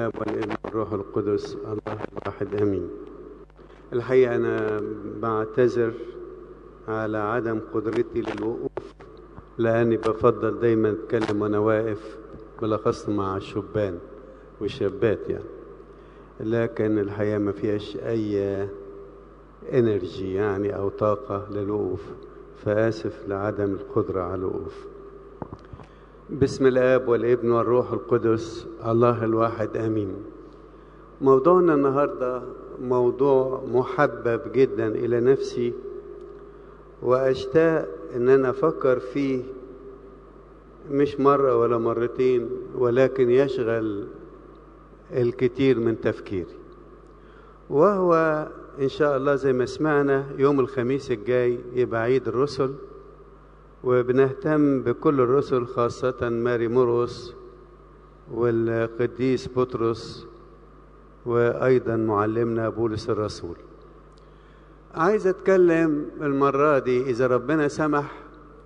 الآب والابن والروح القدس الله الواحد آمين الحقيقة أنا بعتذر على عدم قدرتي للوقوف لأني بفضل دايما أتكلم وأنا واقف بالأخص مع الشبان والشابات يعني لكن الحقيقة ما فيهاش أي انرجي يعني أو طاقة للوقوف فآسف لعدم القدرة على الوقوف بسم الآب والابن والروح القدس الله الواحد آمين موضوعنا النهاردة موضوع محبب جدا إلى نفسي وأشتاق أن أنا أفكر فيه مش مرة ولا مرتين ولكن يشغل الكثير من تفكيري وهو إن شاء الله زي ما سمعنا يوم الخميس الجاي يبقى عيد الرسل وبنهتم بكل الرسل خاصة ماري مرقس والقديس بطرس وأيضا معلمنا بولس الرسول عايز أتكلم المرة دي إذا ربنا سمح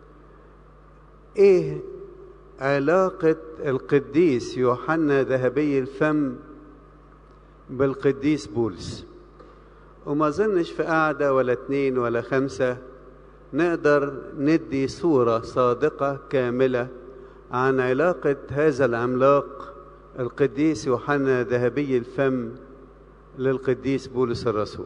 إيه علاقة القديس يوحنا ذهبي الفم بالقديس بولس وما ظنش في قعدة ولا اتنين ولا خمسة نقدر ندي صورة صادقة كاملة عن علاقة هذا العملاق القديس يوحنا ذهبي الفم للقديس بولس الرسول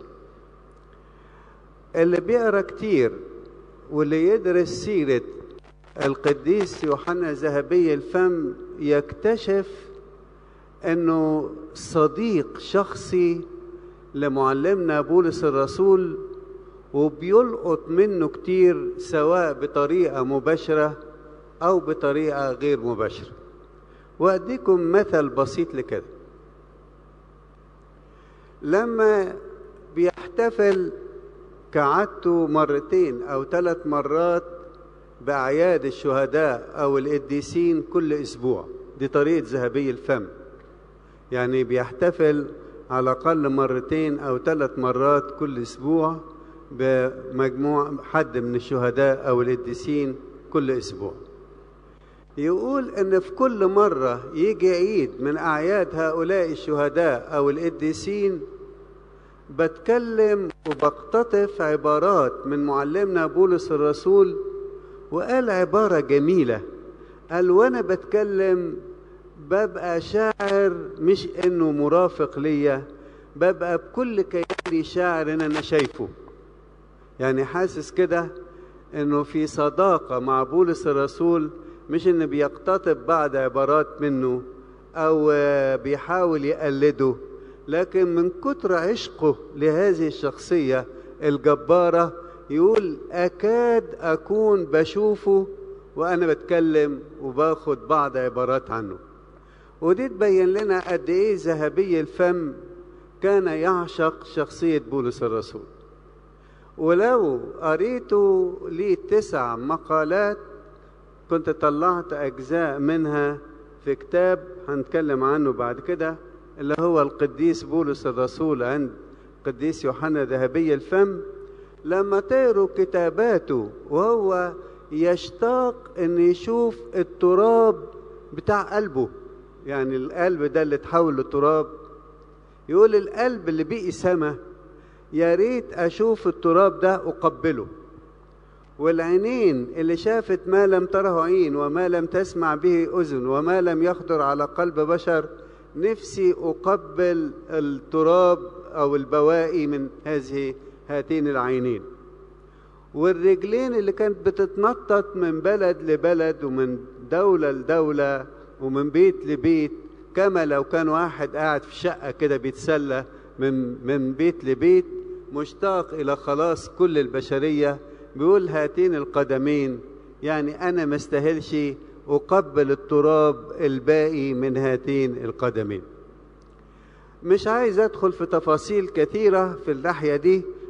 اللي بيقرا كتير واللي يدرس سيرة القديس يوحنا ذهبي الفم يكتشف انه صديق شخصي لمعلمنا بولس الرسول وبيلقط منه كتير سواء بطريقة مباشرة أو بطريقة غير مباشرة وأديكم مثل بسيط لكده لما بيحتفل كعادته مرتين أو ثلاث مرات بأعياد الشهداء أو القديسين كل أسبوع دي طريقة ذهبي الفم يعني بيحتفل على الأقل مرتين أو ثلاث مرات كل أسبوع بمجموع حد من الشهداء أو القديسين كل أسبوع يقول إن في كل مرة يجي عيد من أعياد هؤلاء الشهداء أو القديسين بتكلم وبقتطف عبارات من معلمنا بولس الرسول وقال عبارة جميلة قال وأنا بتكلم ببقى شاعر مش إنه مرافق ليا ببقى بكل كياني شاعر إن أنا شايفه يعني حاسس كده إنه في صداقة مع بولس الرسول مش إنه بيقتطب بعض عبارات منه أو بيحاول يقلده لكن من كتر عشقه لهذه الشخصية الجبارة يقول أكاد أكون بشوفه وأنا بتكلم وباخد بعض عبارات عنه ودي تبين لنا قد إيه ذهبي الفم كان يعشق شخصية بولس الرسول ولو قريته لي تسع مقالات كنت طلعت أجزاء منها في كتاب هنتكلم عنه بعد كده اللي هو القديس بولس الرسول عند قديس يوحنا ذهبي الفم لما تقروا كتاباته وهو يشتاق ان يشوف التراب بتاع قلبه يعني القلب ده اللي اتحول لتراب يقول القلب اللي بقي سما يا ريت اشوف التراب ده اقبله والعينين اللي شافت ما لم تره عين وما لم تسمع به اذن وما لم يخطر على قلب بشر نفسي اقبل التراب او البواقي من هذه هاتين العينين والرجلين اللي كانت بتتنطط من بلد لبلد ومن دولة لدولة ومن بيت لبيت كما لو كان واحد قاعد في شقة كده بيتسلى من من بيت لبيت مشتاق إلى خلاص كل البشرية بيقول هاتين القدمين يعني أنا ما استاهلش أقبل التراب الباقي من هاتين القدمين مش عايز أدخل في تفاصيل كثيرة في الناحية دي